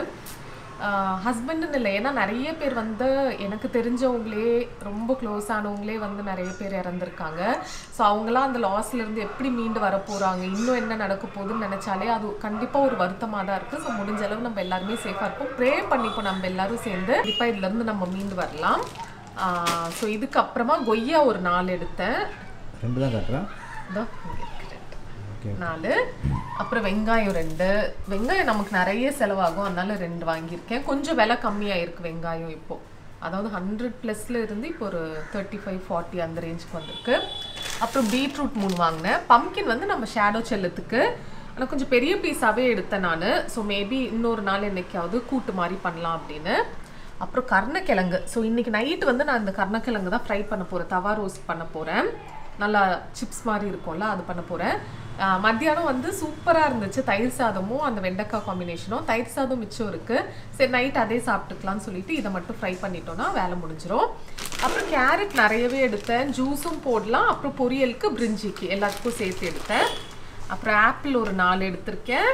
ஹஸ்பண்டுன்னு இல்லை ஏன்னா நிறைய பேர் வந்து எனக்கு தெரிஞ்சவங்களே ரொம்ப க்ளோஸ் ஆனவங்களே வந்து நிறைய பேர் இறந்துருக்காங்க ஸோ அவங்களாம் அந்த லாஸ்ல இருந்து எப்படி மீண்டு வர போறாங்க இன்னும் என்ன நடக்க போகுதுன்னு நினைச்சாலே அது கண்டிப்பாக ஒரு வருத்தமாக தான் இருக்குது ஸோ முடிஞ்ச அளவு நம்ம எல்லாருமே சேஃபாக இருப்போம் ப்ரே பண்ணிப்போம் நம்ம எல்லாரும் சேர்ந்து கண்டிப்பாக இதுலேருந்து நம்ம மீண்டு வரலாம் ஸோ இதுக்கப்புறமா கொய்யா ஒரு நாலு எடுத்தேன் ரெண்டு தான் காட்டுறேன் இதோ இங்க இருக்கு ரெண்டு. ஓகே நாலு அப்புறம் வெங்காயம் ரெண்டு வெங்காயம் நமக்கு நிறைய செலவாகும் அதனால ரெண்டு வாங்கியிருக்கேன் கொஞ்சம் விலை கம்மியாக இருக்கு வெங்காயம் இப்போ அதாவது ஹண்ட்ரட் ப்ளஸ்ல இருந்து இப்போ ஒரு தேர்ட்டி ஃபைவ் ஃபார்ட்டி அந்த ரேஞ்சுக்கு வந்திருக்கு அப்புறம் பீட்ரூட் மூணு வாங்கினேன் பம்கின் வந்து நம்ம ஷேடோ செல்லத்துக்கு ஆனால் கொஞ்சம் பெரிய பீஸாகவே எடுத்தேன் நான் ஸோ மேபி இன்னொரு நாள் என்னைக்காவது கூட்டு மாதிரி பண்ணலாம் அப்படின்னு அப்புறம் கருணக்கிழங்கு ஸோ இன்னைக்கு நைட்டு வந்து நான் இந்த கருணக்கிழங்கு தான் ஃப்ரை பண்ண போகிறேன் தவா ரோஸ்ட் பண்ண போகிறேன் நல்லா சிப்ஸ் மாதிரி இருக்கும்ல அது பண்ண போகிறேன் மத்தியானம் வந்து சூப்பராக இருந்துச்சு தயிர் சாதமும் அந்த வெண்டைக்காய் காம்பினேஷனும் தயிர் சாதம் மிச்சம் இருக்குது சரி நைட் அதே சாப்பிட்டுக்கலாம்னு சொல்லிட்டு இதை மட்டும் ஃப்ரை பண்ணிட்டோம்னா வேலை முடிஞ்சிரும் அப்புறம் கேரட் நிறையவே எடுத்தேன் ஜூஸும் போடலாம் அப்புறம் பொரியலுக்கு பிரிஞ்சிக்கு எல்லாத்துக்கும் சேர்த்து எடுத்தேன் அப்புறம் ஆப்பிள் ஒரு நாலு எடுத்திருக்கேன்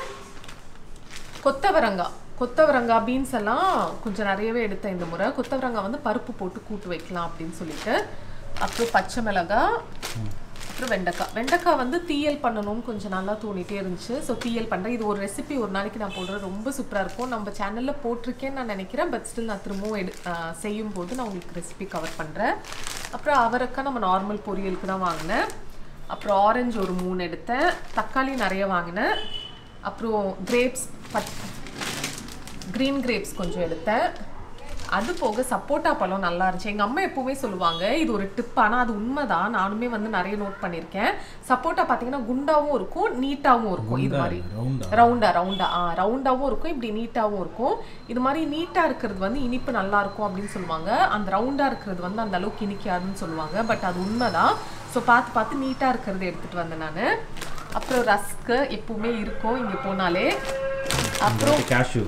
கொத்தவரங்காய் கொத்தவரங்காய் பீன்ஸ் எல்லாம் கொஞ்சம் நிறையவே எடுத்தேன் இந்த முறை கொத்தவரங்காய் வந்து பருப்பு போட்டு கூட்டு வைக்கலாம் அப்படின்னு சொல்லிட்டு அப்புறம் பச்சை மிளகாய் அப்புறம் வெண்டைக்காய் வெண்டைக்காய் வந்து தீயல் பண்ணணும்னு கொஞ்சம் நல்லா தோணிட்டே இருந்துச்சு ஸோ தீயல் பண்ணுறேன் இது ஒரு ரெசிபி ஒரு நாளைக்கு நான் போடுறேன் ரொம்ப சூப்பராக இருக்கும் நம்ம சேனலில் போட்டிருக்கேன்னு நான் நினைக்கிறேன் பட் ஸ்டில் நான் திரும்பவும் எடு ஆஹ் செய்யும் போது நான் உங்களுக்கு ரெசிபி கவர் பண்ணுறேன் அப்புறம் அவரைக்காய் நம்ம நார்மல் பொரியலுக்கு தான் வாங்கினேன் அப்புறம் ஆரஞ்சு ஒரு மூணு எடுத்தேன் தக்காளி நிறைய வாங்கினேன் அப்புறம் கிரேப்ஸ் பச் க்ரீன் கிரேப்ஸ் கொஞ்சம் எடுத்தேன் அது போக சப்போட்டா பழம் நல்லா இருந்துச்சு எங்கள் அம்மா எப்பவுமே சொல்லுவாங்க இது ஒரு டிப் ஆனால் அது உண்மைதான் நானுமே வந்து நிறைய நோட் பண்ணியிருக்கேன் சப்போட்டா பார்த்தீங்கன்னா குண்டாவும் இருக்கும் நீட்டாவும் இருக்கும் இது மாதிரி ரவுண்டா ரவுண்டா ஆ ரவுண்டாவும் இருக்கும் இப்படி நீட்டாவும் இருக்கும் இது மாதிரி நீட்டா இருக்கிறது வந்து இனிப்பு நல்லா இருக்கும் அப்படின்னு சொல்லுவாங்க அந்த ரவுண்டா இருக்கிறது வந்து அந்த அளவுக்கு இனிக்காதுன்னு சொல்லுவாங்க பட் அது உண்மைதான் ஸோ பார்த்து பார்த்து நீட்டா இருக்கிறது எடுத்துட்டு வந்தேன் நான் அப்புறம் ரஸ்க்கு எப்பவுமே இருக்கும் இங்கே போனாலே அப்புறம் கேஷ்யூ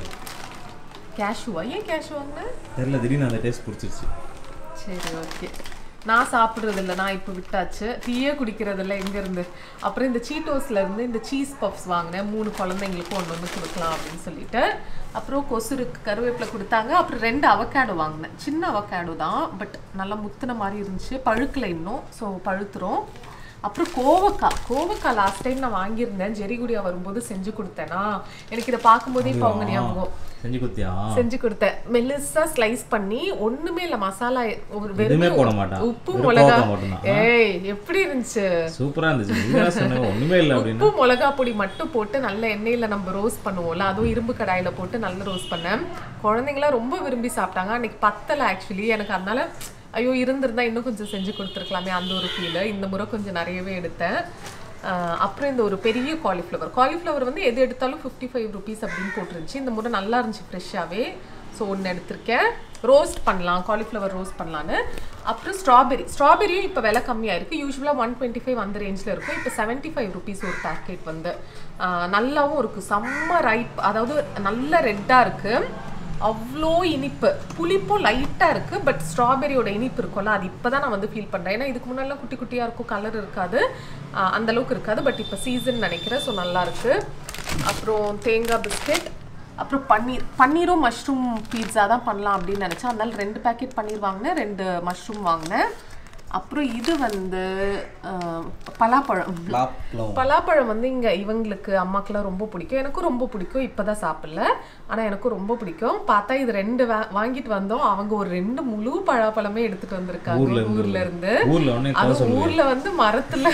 கேஷுவா ஏன் கேஷு வாங்கினேன் தெரியல திடீர்னு அந்த டேஸ்ட் பிடிச்சிருச்சு சரி ஓகே நான் சாப்பிட்றது இல்லை நான் இப்போ விட்டாச்சு டீயே குடிக்கிறது இல்லை எங்கேருந்து அப்புறம் இந்த சீட்டோஸ்ல இருந்து இந்த சீஸ் பப்ஸ் வாங்கினேன் மூணு குழந்தைங்களுக்கும் ஒன்று ஒன்று கொடுக்கலாம் அப்படின்னு சொல்லிட்டு அப்புறம் கொசுருக்கு கருவேப்பிலை கொடுத்தாங்க அப்புறம் ரெண்டு அவக்காடோ வாங்கினேன் சின்ன அவக்காடோ தான் பட் நல்லா முத்தின மாதிரி இருந்துச்சு பழுக்கலை இன்னும் ஸோ பழுத்துரும் அப்புறம் கோவக்காய் கோவக்காய் லாஸ்ட் டைம் நான் வாங்கியிருந்தேன் ஜெரிகுடியா வரும்போது செஞ்சு கொடுத்தேனா எனக்கு இதை பார்க்கும்போதே இப்போ அவங்க ஞாபகம் செஞ்சு கொடுத்தியா செஞ்சு கொடுத்தேன் மெல்லிசா ஸ்லைஸ் பண்ணி ஒண்ணுமே இல்ல மசாலா ஒரு எதுவுமே வெறும் போட மாட்டான். உப்பு வெறும் மிளகா கோவக்காய் மட்டும்தான். ஏய் எப்படி இருந்துச்சு சூப்பரா இருந்துச்சு நீங்க சொன்னீங்க ஒண்ணுமே இல்லை அப்படின்னு உப்பு மிளகா பொடி மட்டும் போட்டு நல்ல எண்ணெயில நம்ம ரோஸ்ட் பண்ணுவோம்ல அதுவும் இரும்பு கடாயில போட்டு நல்லா ரோஸ்ட் பண்ணேன் குழந்தைங்களாம் ரொம்ப விரும்பி சாப்பிட்டாங்க அன்னைக்கு பத்தல ஆக்சுவலி எனக்கு அதனால ஐயோ இருந்திருந்தா இன்னும் கொஞ்சம் செஞ்சு கொடுத்துருக்கலாமே அந்த ஒரு ஃபீல் இந்த முறை கொஞ்சம் நிறையவே எடுத்தேன் ஆஹ் அப்புறம் இந்த ஒரு பெரிய காலிஃப்ளவர் காலிஃப்ளவர் வந்து எது எடுத்தாலும் ஃபிஃப்டி ஃபைவ் ருபீஸ் அப்படின்னு போட்டுருந்துச்சு இந்த முறை நல்லா இருந்துச்சு ஃப்ரெஷ்ஷாகவே ஸோ ஒன்று எடுத்திருக்கேன் ரோஸ்ட் பண்ணலாம் காலிஃப்ளவர் ரோஸ்ட் பண்ணலான்னு அப்புறம் ஸ்ட்ராபெரி ஸ்ட்ராபெரியும் இப்போ விலை கம்மியாக இருக்குது யூஸ்வலாக ஒன் டுவெண்ட்டி ஃபைவ் அந்த ரேஞ்சில் இருக்கும் இப்போ செவன்ட்டி ஃபைவ் ருபீஸ் ஒரு பேக்கெட் வந்து ஆஹ் நல்லாவும் இருக்குது செம்ம ரைப் அதாவது நல்ல ரெட்டாக இருக்குது அவ்வளோ இனிப்பு புளிப்பும் லைட்டாக இருக்குது பட் ஸ்ட்ராபெரியோட இனிப்பு இருக்கும்ல அது இப்போ தான் நான் வந்து ஃபீல் பண்ணுறேன் ஏன்னா இதுக்கு முன்னாடிலாம் குட்டி குட்டியாக இருக்கும் கலர் இருக்காது ஆஹ் அந்த அளவுக்கு இருக்காது பட் இப்போ சீசன் நினைக்கிறேன் ஸோ நல்லா இருக்கு அப்புறம் தேங்காய் பிஸ்கெட் அப்புறம் பன்னீர் பன்னீரும் மஷ்ரூம் பீட்சா தான் பண்ணலாம் அப்படின்னு நினச்சேன் அதனால ரெண்டு பேக்கெட் பன்னீர் வாங்கினேன் ரெண்டு மஷ்ரூம் வாங்கினேன் அப்புறம் இது வந்து ஆஹ், பலாப்பழம் பலாப்பழம் வந்து இங்க இவங்களுக்கு அம்மாக்கெல்லாம் ரொம்ப பிடிக்கும் எனக்கும் ரொம்ப பிடிக்கும் இப்பதான் சாப்பிடல ஆனா எனக்கும் ரொம்ப பிடிக்கும் பார்த்தா இது ரெண்டு வா- வாங்கிட்டு வந்தோம் அவங்க ஒரு ரெண்டு முழு பழாப்பழமே எடுத்துட்டு வந்திருக்காங்க ஊர்ல இருந்து ஊர்ல உடனே தர அது சொல்லுங்க ஊர்ல வந்து மரத்துல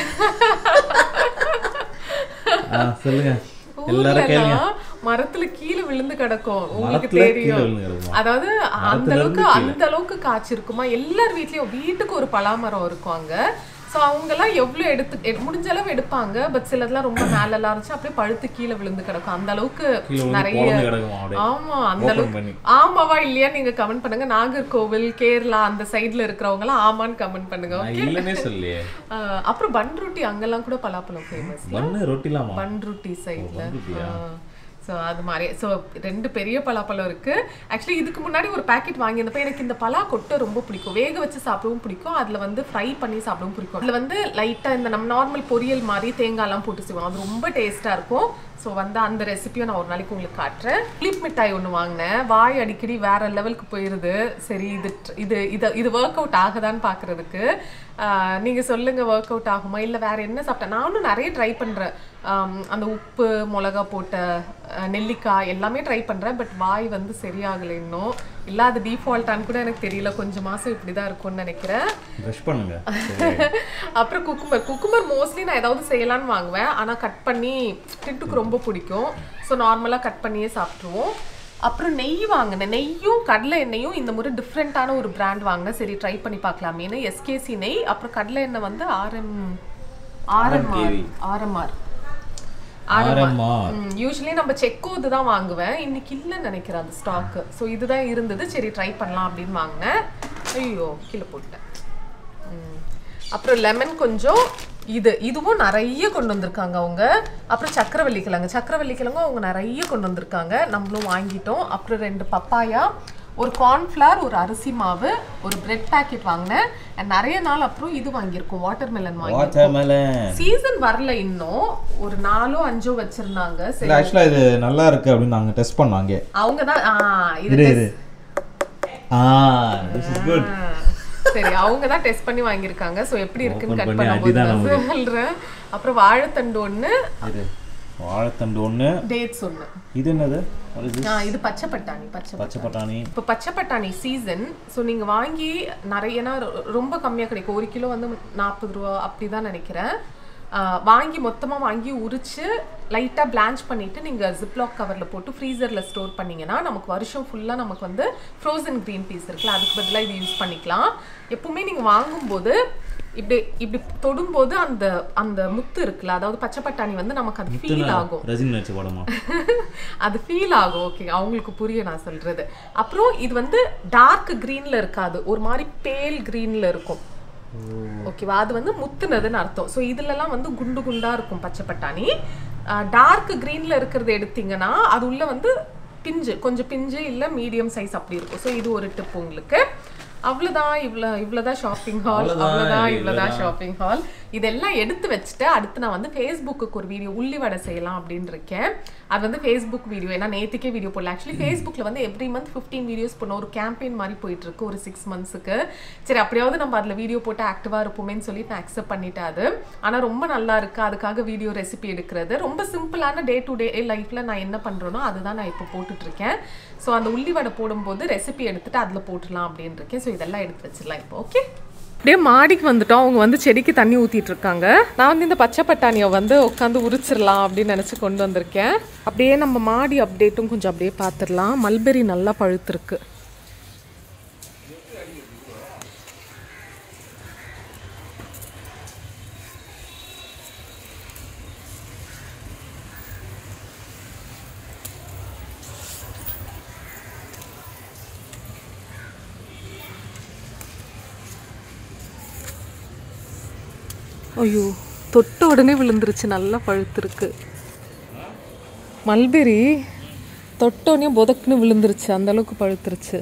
ஆ, சொல்லுங்க எல்லாரும் கேளுங்க ஊர்லலாம் மரத்துல கீழே விழுந்து கிடக்கும் உங்களுக்கு மரத்துல கீழே தெரியும் விழுந்து கிடக்குமா? அதாவது அந்த மரத்துல அளவுக்கு இருந்து அந்த அளவுக்கு காய்ச்சிருக்குமா எல்லார் வீட்லயும் வீட்டுக்கு ஒரு பலாமரம் இருக்கும் அங்க ஸோ அவங்கெல்லாம் எவ்வளோ எடுத்து எ- முடிஞ்ச அளவு எடுப்பாங்க பட் சிலதெல்லாம் ரொம்ப மேலெல்லாம் இருந்துச்சு அப்படியே பழுத்து கீழே விழுந்து கிடக்கும் அந்த அளவுக்கு கீழே விழுந்து நிறைய பொழந்து கிடக்குமா அப்படியே? ஆமா அந்த Open அளவுக்கு பண்ணி. ஆமாவா இல்லையா நீங்க கமெண்ட் பண்ணுங்க நாகர்கோவில் கேரளா அந்த சைடுல இருக்கிறவங்க எல்லாம் ஆமான்னு கமெண்ட் பண்ணுங்க நான் okay? இல்லைன்னே சொல்லியே ஆஹ் அப்புறம் பன் ரொட்டி அங்கெல்லாம் கூட பலாப்பழம் ஃபேமஸ் பண்ணு ரொட்டிலாமா பன்ருட்டி சைடில் பன்ருட்டியா? ஸோ அது மாதிரி ஸோ ரெண்டு பெரிய பலாப்பழம் இருக்கு ஆக்சுவலி இதுக்கு முன்னாடி ஒரு பாக்கெட் வாங்கியிருந்தப்ப எனக்கு இந்த பலா கொட்டை ரொம்ப பிடிக்கும் வேக வச்சு சாப்பிடவும் பிடிக்கும் அதில் வந்து ஃப்ரை பண்ணி சாப்பிடவும் பிடிக்கும் அதில் வந்து லைட்டாக இந்த நம்ம நார்மல் பொரியல் மாதிரி தேங்காய்லாம் போட்டு செய்வோம் அது ரொம்ப டேஸ்ட்டாக இருக்கும் ஸோ வந்து அந்த ரெசிபியும் நான் ஒரு நாளைக்கு உங்களுக்கு காட்டுறேன் புளிப் மிட்டாய் ஒன்று வாங்கினேன் வாய் அடிக்கடி வேற லெவலுக்கு போயிருது சரி இது tr- இது இது இது ஒர்க் அவுட் ஆகுதான்னு பார்க்குறதுக்கு நீங்கள் சொல்லுங்கள் ஒர்க் அவுட் ஆகுமா இல்லை வேற என்ன சாப்பிட்டேன் நானும் நிறைய ட்ரை பண்ணுறேன் அந்த உப்பு மிளகா போட்ட அஹ், நெல்லிக்காய் எல்லாமே ட்ரை பண்ணுறேன் பட் வாய் வந்து சரியாகலை இன்னும் இல்லை அது டிஃபால்ட்டான்னு கூட எனக்கு தெரியல கொஞ்சம் மாதம் இப்படி தான் இருக்கும்னு நினைக்கிறேன் ப்ரஷ் பண்ணுங்க அப்புறம் குக்கும்பர் குக்கும்பர் மோஸ்ட்லி நான் ஏதாவது செய்யலான்னு வாங்குவேன் ஆனால் கட் பண்ணி டின்ட்டுக்கு ரொம்ப பிடிக்கும் ஸோ நார்மலாக கட் பண்ணியே சாப்பிட்ருவோம் அப்புறம் நெய் வாங்கினேன் நெய்யும் கடலை எண்ணெயும் இந்த முறை டிஃப்ரெண்ட்டான ஒரு பிராண்ட் வாங்கினேன் சரி ட்ரை பண்ணி பார்க்கலாமேன்னு எஸ்கேசி நெய் அப்புறம் கடலை எண்ணெய் வந்து ஆர்எம் ஆர்எம்ஆர் ஆர்எம்ஆர் யூஸ்வலி நம்ம செக்கோது தான் வாங்குவேன் இன்னைக்கு இல்லைன்னு நினைக்கிறேன் அந்த ஸ்டாக்கு ஸோ இதுதான் இருந்தது சரி ட்ரை பண்ணலாம் அப்படின்னு வாங்கினேன் ஐயோ கீழே போட்டேன் ம். அப்புறம் லெமன் கொஞ்சம் இது இதுவும் நிறைய கொண்டு வந்திருக்காங்க அவங்க அப்புறம் சக்கரவள்ளி கிழங்கு சக்கரவள்ளி கிழங்கும் அவங்க நிறைய கொண்டு வந்திருக்காங்க நம்மளும் வாங்கிட்டோம் அப்புறம் ரெண்டு பப்பாயா ஒரு கார்ன்ஃப்ளவர் ஒரு அரிசி மாவு ஒரு பிரெட் பாக்கெட் வாங்கினேன் and நிறைய நாள் அப்புறம் இது வாங்கியிருக்கோம் வாட்டர் மெலன் வாங்கியிருக்கோம் வாட்டர்மெலன் சீசன் வரல இன்னும் ஒரு நாலோ அஞ்சோ வச்சிருந்தாங்க இல்ல சரி ஆக்சுவலா இது நல்லா இருக்கு அப்படின்னு நாங்க டெஸ்ட் பண்ணோம் அங்கே அவங்க தான் ஆ, இது இரு test- இரு ஆ திஸ் இஸ் குட் ஆ, சரி அவங்க தான் டெஸ்ட் பண்ணி வாங்கியிருக்காங்க ஸோ எப்படி இருக்குன்னு Open கட் பண்ணி பண்ணும்போது அடிதான் நான் சொல்றேன் அப்புறம் வாழைத்தண்டு ஒன்று இரு வாழைத்தண்டு ஒண்ணு டேட்ஸ் ஒன்று இது என்னது What is this? இது பச்சை பட்டாணி பச்சை பச்சை பட்டாணி இப்போ பச்சை பட்டாணி சீசன் ஸோ நீங்கள் வாங்கி நிறையனா ரொ- ரொம்ப கம்மியாக கிடைக்கும் ஒரு கிலோ வந்து நாற்பது ரூபா அப்படி தான் நினைக்கிறேன் ஆ, வாங்கி மொத்தமாக வாங்கி உரிச்சு லைட்டாக பிளான்ச் பண்ணிவிட்டு நீங்கள் ஜிப்லாக் கவரில் போட்டு ஃப்ரீசரில் ஸ்டோர் பண்ணிங்கன்னா நமக்கு வருஷம் ஃபுல்லாக நமக்கு வந்து ஃப்ரோசன் க்ரீன் பீஸ் இருக்குல்ல அதுக்கு பதிலாக இது யூஸ் பண்ணிக்கலாம் எப்பவுமே நீங்கள் வாங்கும்போது இப்படி இப்படி தொடும்போது அந்த அந்த முத்து இருக்குல்ல அதாவது பச்சை பட்டாணி வந்து நமக்கு அது ஃபீல் ஆகும் ரஜினி நடிச்ச படமா அது ஃபீல் ஆகும் ஓகே அவங்களுக்கு புரிய நான் சொல்றது அப்புறம் இது வந்து டார்க் கிரீன்ல இருக்காது ஒரு மாதிரி பேல் கிரீன்ல இருக்கும் ஓகேவா அது வந்து முத்துனதுன்னு அர்த்தம் ஸோ இதுலலாம் வந்து குண்டு குண்டா இருக்கும் பச்சை பட்டாணி டார்க் கிரீன்ல இருக்கிறது எடுத்தீங்கன்னா அது உள்ள வந்து பிஞ்சு கொஞ்சம் பிஞ்சு இல்லை மீடியம் சைஸ் அப்படி இருக்கும் ஸோ இது ஒரு டிப் உங்களுக்கு அவ்வளோதான் இவ்வளோ இவ்வளோதான் ஷாப்பிங் ஹால் அவ்வளோதான் இவ்வளோதான் ஷாப்பிங் ஹால் இதெல்லாம் எடுத்து வச்சுட்டு அடுத்து நான் வந்து ஃபேஸ்புக்கு ஒரு வீடியோ உள்ளி வடை செய்யலாம் அப்படின்னு இருக்கேன் அது வந்து ஃபேஸ்புக் வீடியோ ஏன்னா நேற்றுக்கே வீடியோ போடல ஆக்சுவலி ஃபேஸ்புக்கில் வந்து எவ்ரி மந்த் ஃபிஃப்டீன் வீடியோஸ் பண்ண ஒரு கேம்பெயின் மாதிரி போயிட்டு இருக்கு ஒரு சிக்ஸ் மந்த்ஸுக்கு சரி அப்படியாவது நம்ம அதில் வீடியோ போட்டு ஆக்டிவாக இருப்போமேன்னு சொல்லி நான் அக்செப்ட் பண்ணிட்டேன் அது ஆனால் ரொம்ப நல்லா இருக்கு அதுக்காக வீடியோ ரெசிபி எடுக்கிறது ரொம்ப சிம்பிளான டே டு டே லைஃப்பில் நான் என்ன பண்ணுறேனோ அதுதான் நான் இப்போ போட்டுட்டு இருக்கேன் ஸோ அந்த உள்ளி வடை போடும்போது ரெசிபி எடுத்துட்டு அதில் போட்டுடலாம் அப்படின்னு இருக்கேன் ஸோ இதெல்லாம் எடுத்து வச்சிடலாம் இப்போ ஓகே அப்படியே மாடிக்கு வந்துட்டோம் அவங்க வந்து செடிக்கு தண்ணி ஊற்றிட்டு இருக்காங்க நான் வந்து இந்த பச்சை பட்டாணியை வந்து உட்காந்து உரிச்சிடலாம் அப்படின்னு நினச்சி கொண்டு வந்திருக்கேன் அப்படியே நம்ம மாடி அப்டேட்டும் கொஞ்சம் அப்படியே பார்த்துடலாம் மல்பெரி நல்லா பழுத்திருக்கு ஐயோ தொட்ட உடனே விழுந்துருச்சு நல்லா பழுத்திருக்கு மல்பெரி தொட்டோடனே புதக்குன்னு விழுந்துருச்சு அந்த அளவுக்கு பழுத்துருச்சு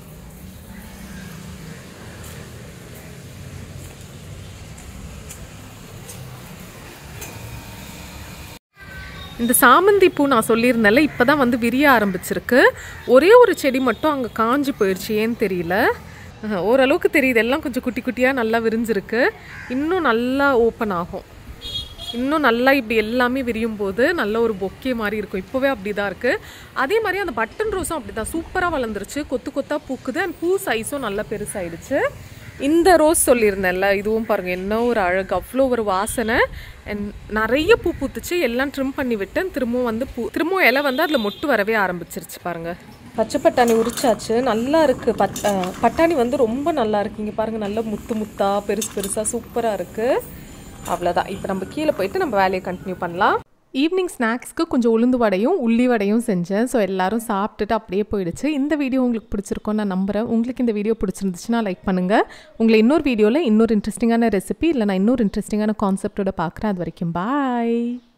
இந்த சாமந்தி பூ நான் சொல்லியிருந்தேன்ல இப்போ தான் வந்து விரிய ஆரம்பிச்சிருக்கு ஒரே ஒரு செடி மட்டும் அங்கே காஞ்சி போயிடுச்சு ஏன்னு தெரியல அஹ், ஓரளவுக்கு தெரியுது எல்லாம் கொஞ்சம் குட்டி குட்டியாக நல்லா விரிஞ்சிருக்கு இன்னும் நல்லா ஓப்பன் ஆகும் இன்னும் நல்லா இப்படி எல்லாமே விரியும் போது நல்ல ஒரு பொக்கே மாதிரி இருக்கும் இப்போவே அப்படி தான் இருக்குது அதே மாதிரி அந்த பட்டன் ரோஸும் அப்படி தான் சூப்பராக வளர்ந்துருச்சு கொத்து கொத்தாக பூக்குது அண்ட் பூ சைஸும் நல்லா பெருசாயிடுச்சு இந்த ரோஸ் சொல்லியிருந்தேன்ல இதுவும் பாருங்க என்ன ஒரு அழகு அவ்வளோ ஒரு வாசனை and நிறைய பூ பூத்துச்சு எல்லாம் ட்ரிம் பண்ணி விட்டேன் திரும்பவும் வந்து பூ திரும்பவும் இலை வந்து அதில் மொட்டு வரவே ஆரம்பிச்சிருச்சு பாருங்க பச்சை பட்டாணி உரிச்சாச்சு நல்லா இருக்கு பட் அஹ், பட்டாணி வந்து ரொம்ப நல்லா இருக்கு இங்கே பாருங்க நல்லா முத்து முத்தா பெருசு பெருசாக சூப்பராக இருக்கு அவ்வளோதான் இப்போ நம்ம கீழே போயிட்டு நம்ம வேலையை கண்டினியூ பண்ணலாம் ஈவினிங் ஸ்நாக்ஸ்க்கு கொஞ்சம் உளுந்து வடையும் உள்ளி வடையும் செஞ்சேன் ஸோ எல்லாரும் சாப்பிட்டுட்டு அப்படியே போயிடுச்சு இந்த வீடியோ உங்களுக்கு பிடிச்சிருக்கோன்னு நான் நம்புகிறேன் உங்களுக்கு இந்த வீடியோ பிடிச்சிருந்துச்சுன்னா லைக் பண்ணுங்கள் உங்களை இன்னொரு வீடியோவில் இன்னொரு இன்ட்ரெஸ்டிங்கான ரெசிபி இல்லை நான் இன்னொரு இன்ட்ரெஸ்டிங்கான கான்செப்டோட பார்க்குறேன் அது வரைக்கும் பாய்